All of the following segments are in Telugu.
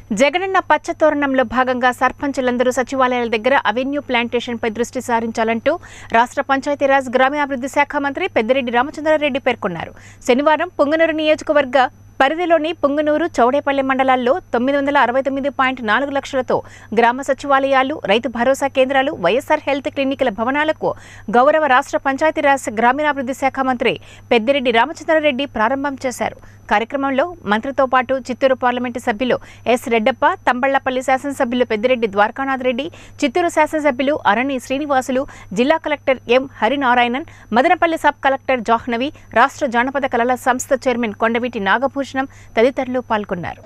జగనన్న పచ్చ తోరణంలో భాగంగా సర్పంచులందరూ సచివాలయాల దగ్గర అవెన్యూ ప్లాంటేషన్పై దృష్టి సారించాలంటూ రాష్ట్ర పంచాయతీరాజ్ గ్రామీణాభివృద్ధి శాఖ మంత్రి పెద్దిరెడ్డి రామచంద్రారెడ్డి పేర్కొన్నారు శనివారం పుంగనూరు నియోజకవర్గ పరిధిలోని పుంగనూరు చౌడేపల్లి మండలాల్లో తొమ్మిది వందల అరవై తొమ్మిది పాయింట్ నాలుగు లక్షలతో గ్రామ సచివాలయాలు రైతు భరోసా కేంద్రాలు వైఎస్ఆర్ హెల్త్ క్లినిక్ల భవనాలకు గౌరవ రాష్ట్ర పంచాయతీరాజ్ గ్రామీణాభివృద్ధి శాఖ మంత్రి పెద్దిరెడ్డి రామచంద్రారెడ్డి ప్రారంభం చేశారు కార్యక్రమంలో మంత్రితో పాటు చిత్తూరు పార్లమెంటు సభ్యులు ఎస్ రెడ్డప్ప తంబళ్లపల్లి శాసనసభ్యులు పెద్దిరెడ్డి ద్వారకానాథ్ రెడ్డి చిత్తూరు శాసనసభ్యులు అరణి శ్రీనివాసులు జిల్లా collector M Harinarayanan Madanapalle sub collector Jahnavi రాష్ట్ర జానపద కళల సంస్థ చైర్మన్ కొండవీటి నాగభూషణం తదితరులు పాల్గొన్నారు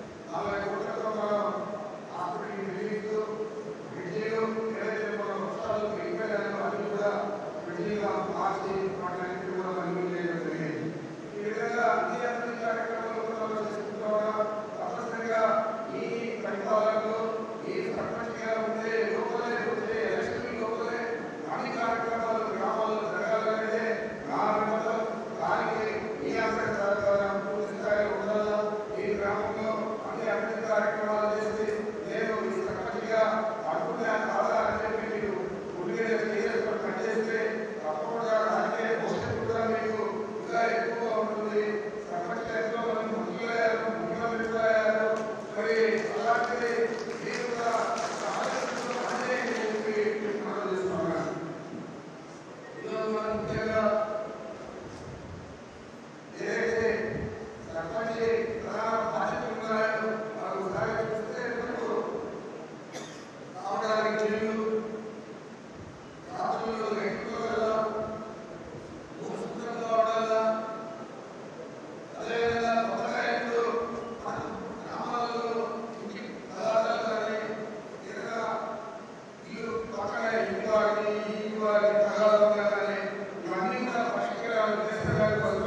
ఇవన్నీ కూడా పరిష్కారాలు చేస్తే